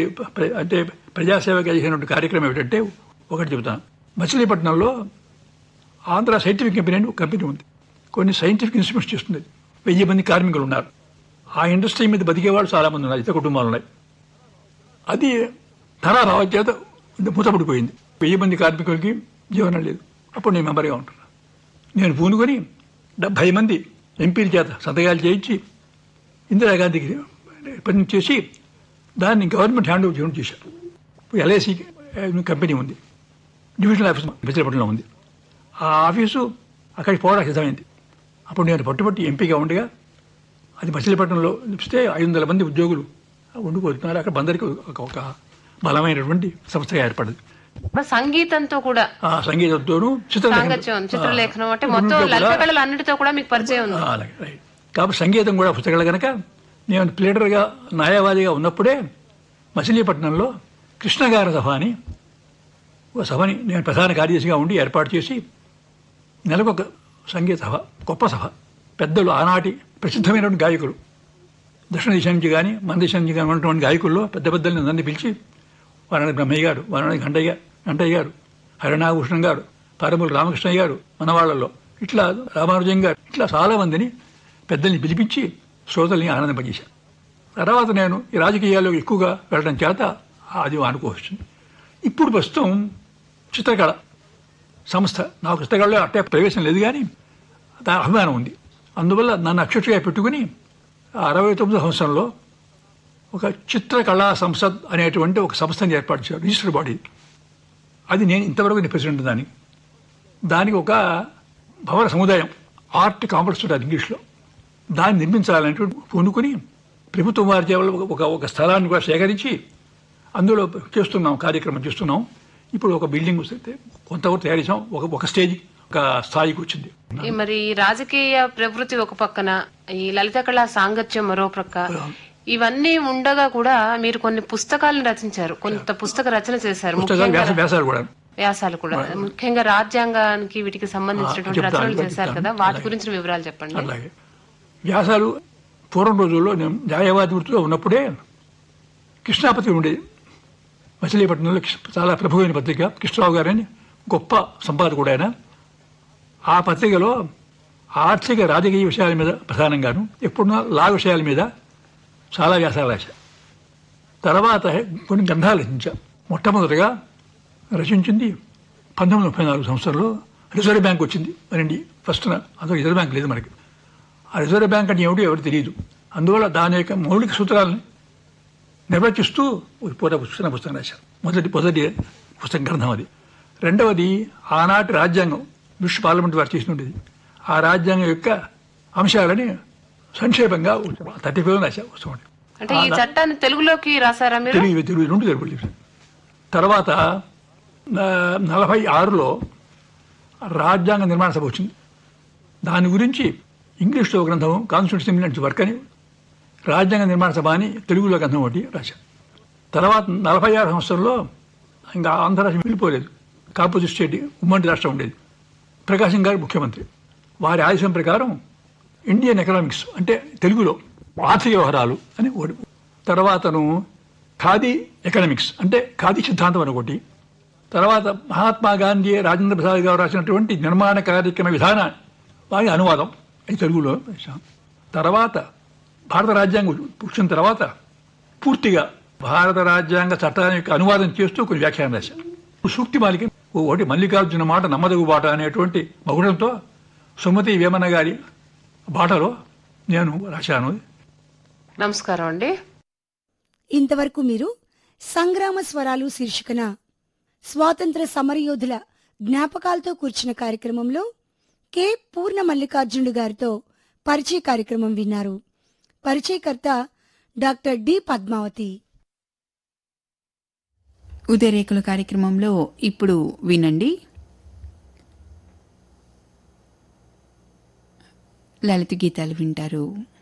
చేసినటువంటి ప్ర- అంటే ప్రజాసేవగా చేసినటువంటి కార్యక్రమం ఏమిటంటే ఒకటి చెబుతాను మచిలీపట్నంలో ఆంధ్ర సైంటిఫిక్ కంపెనీ అని ఒక కంపెనీ ఉంది కొన్ని సైంటిఫిక్ ఇన్స్ట్రుమెంట్స్ చేస్తుంది వెయ్యి మంది కార్మికులు ఉన్నారు ఆ ఇండస్ట్రీ మీద బతికేవాళ్ళు చాలా మంది ఉన్నారు ఇతర కుటుంబాలు ఉన్నాయి అది ధనాభావం చేత మూతపడిపోయింది వెయ్యి మంది కార్మికులకి జీవనం లేదు అప్పుడు నేను మెంబర్గా ఉంటున్నాను నేను పూనుకొని డెబ్భై మంది ఎంపీల చేత సంతకాలు చేయించి ఇందిరాగాంధీకి రిప్రజెంట్ చేసి దాన్ని గవర్నమెంట్ హ్యాండ్ ఓవర్ చేయడం చేశారు ఇప్పుడు ఎల్ఐసి కంపెనీ ఉంది డివిజనల్ ఆఫీస్ విశాఖపట్నంలో ఉంది ఆ ఆఫీసు అక్కడికి పోవడానికి సిద్ధమైంది అప్పుడు నేను పట్టుబట్టి ఎంపీగా ఉండగా అది మచిలీపట్నంలో ఇస్తే ఐదు వందల మంది ఉద్యోగులు ఉండిపోతున్నారు అక్కడ బందరికి ఒక ఒక బలమైనటువంటి సంస్థగా ఏర్పడింది మరి సంగీతంతో కూడా ఆ సంగీతంతోనూ చిత్రలేఖనం సాంగత్యం చిత్రలేఖనం అంటే మొత్తం లలిత కళలు అన్నిటితో కూడా మీకు పరిచయం ఉంది ఆ, అలాగే రైట్ కాబట్టి సంగీతం కూడా పుస్తకాలు కనుక నేను ప్లేడర్గా న్యాయవాదిగా ఉన్నప్పుడే మచిలీపట్నంలో కృష్ణగారి సభ అని ఒక సభని నేను ప్రధాన కార్యదర్శిగా ఉండి ఏర్పాటు చేసి నెలకొక సంగీత సభ గొప్ప సభ పెద్దలు ఆనాటి ప్రసిద్ధమైనటువంటి గాయకులు దక్షిణ దేశం నుంచి కానీ మన దేశం నుంచి కానీ ఉన్నటువంటి గాయకుల్లో పెద్ద పెద్దల్ని అందరినీ పిలిచి వారాణి బ్రహ్మయ్య గారు వారాణి గంటయ్య గంటయ్య గారు హరినాభూషణం గారు పారమూరి రామకృష్ణయ్య గారు మన వాళ్ళల్లో ఇట్లా రామానుజం గారు ఇట్లా చాలా మందిని పెద్దల్ని పిలిపించి శ్రోతల్ని ఆనందింపజేశాను తర్వాత నేను ఈ రాజకీయాల్లో ఎక్కువగా వెళ్ళడం చేత అది అనుకోవచ్చింది ఇప్పుడు ప్రస్తుతం చిత్రకళ సంస్థ నాకు చిత్రకళలో అట్టే ప్రవేశం లేదు కానీ దాని అభిమానం ఉంది అందువల్ల నన్ను అక్షక్షగా పెట్టుకుని ఆ అరవై తొమ్మిదో సంవత్సరంలో ఒక చిత్రకళా సంసద్ అనేటువంటి ఒక సంస్థని ఏర్పాటు చేశారు రిజిస్టర్ బాడీ అది నేను ఇంతవరకు నేను ప్రెసిడెంట్ దానికి దానికి ఒక భవన సముదాయం ఆర్ట్ కాంప్లెక్స్ ఉంటుంది ఇంగ్లీష్లో దాన్ని నిర్మించాలనేటువంటి పూనుకుని ప్రభుత్వం వారి చేపలు ఒక ఒక స్థలాన్ని కూడా సేకరించి అందులో చేస్తున్నాం కార్యక్రమం చేస్తున్నాం ఇప్పుడు ఒక బిల్డింగ్ వస్తే కొంతవరకు తయారు చేసాం ఒక ఒక స్టేజ్ ఒక స్థాయికి వచ్చింది ఈ మరి రాజకీయ ప్రవృత్తి ఒక పక్కన ఈ లలిత కళా సాంగత్యం మరో ప్రక్క ఇవన్నీ ఉండగా కూడా మీరు కొన్ని పుస్తకాలను రచించారు కొంత పుస్తక రచన చేశారు పుస్తకాలు ముఖ్యంగా వ్యాస వ్యాసాలు కూడా వ్యాసాలు కూడా ముఖ్యంగా రాజ్యాంగానికి వీటికి సంబంధించినటువంటి చెప్తాను, రచనలు చేశారు చెప్తాను. కదా వాటి గురించిన వివరాలు చెప్పండి అలాగే వ్యాసాలు పూర్వం రోజుల్లో నేను న్యాయవాది వృత్తిలో ఉన్నప్పుడే కృష్ణాపత్రిక ఉండేది మచిలీపట్నంలో కృష్ణ- చాలా ప్రభువైన పత్రిక కృష్ణరావు గారని గొప్ప సంపాదకుడు ఆయన ఆ పత్రికలో ఆర్థిక రాజకీయ విషయాల మీద ప్రధానంగాను ఎప్పుడున్నా లా విషయాల మీద చాలా వ్యాసాలు రాశా తర్వాత కొన్ని గ్రంథాలు రచించా మొట్టమొదటిగా రచించింది పంతొమ్మిది ముప్పై నాలుగు సంవత్సరంలో రిజర్వ్ బ్యాంక్ వచ్చింది మరండి ఫస్ట్ అందులో రిజర్వ్ బ్యాంక్ లేదు మనకి ఆ రిజర్వ్ బ్యాంక్ అంటే ఏమిటో ఎవరు తెలియదు అందువల్ల దాని యొక్క మౌలిక సూత్రాలని నిర్వచిస్తూ ఒక పూట పుస్తకం పుస్తకం రాశారు మొదటి మొదటి పుస్తకం గ్రంథం అది రెండవది ఆనాటి రాజ్యాంగం బ్రిటిష్ పార్లమెంట్ వారు చేసి ఉండేది ఆ రాజ్యాంగం యొక్క అంశాలని సంక్షేపంగా థర్టీ ఫైవ్ రాశా పుస్తకం అంటే ఈ చట్టాన్ని తెలుగులోకి రాసారా మీరు తెలుగు తెలుగు రెండు తెలుగు తెలియదు తర్వాత ఆ, నలభై ఆరులో రాజ్యాంగ నిర్మాణ సభ వచ్చింది దాని గురించి ఇంగ్లీష్లో ఒక గ్రంథం కాన్స్టిట్యూషన్ నుంచి వర్క్ అని రాజ్యాంగ నిర్మాణ సభ అని తెలుగులో గ్రంథం ఒకటి రాశారు తర్వాత నలభై ఆరు సంవత్సరంలో ఇంకా ఆంధ్ర రాష్ట్రం వెళ్ళిపోలేదు కాపోజిట్ స్టేట్ ఉమ్మడి రాష్ట్రం ఉండేది ప్రకాశం గారు ముఖ్యమంత్రి వారి ఆదేశం ప్రకారం ఇండియన్ ఎకనామిక్స్ అంటే తెలుగులో ఆర్థిక వ్యవహారాలు అని ఒకటి తర్వాతను ఖాదీ ఎకనామిక్స్ అంటే ఖాదీ సిద్ధాంతం అని ఒకటి తర్వాత మహాత్మా గాంధీ రాజేంద్ర ప్రసాద్ గారు రాసినటువంటి నిర్మాణ కార్యక్రమ విధాన వారి అనువాదం అది తెలుగులో రాశాం. తర్వాత భారత రాజ్యాంగం వచ్చిన తర్వాత పూర్తిగా భారత రాజ్యాంగ చట్టాన్ని యొక్క అనువాదం చేస్తూ కొన్ని వ్యాఖ్యానం రాశారు సూక్తి మాలిక ఒకటి మల్లికార్జున మాట నమ్మదగు బాట అనేటువంటి మగుడంతో సుమతి వేమన గారి బాటలో నేను రాశాను నమస్కారం అండి ఇంతవరకు మీరు సంగ్రామ స్వరాలు శీర్షికన స్వాతంత్ర సమరయోధుల జ్ఞాపకాలతో కూర్చిన కార్యక్రమంలో కె పూర్ణ మల్లికార్జునుడు గారితో పరిచయ కార్యక్రమం విన్నారు పరిచయకర్త డాక్టర్ డి పద్మావతి ఉదయరేకుల కార్యక్రమంలో ఇప్పుడు వినండి లలిత గీతాలు వింటారు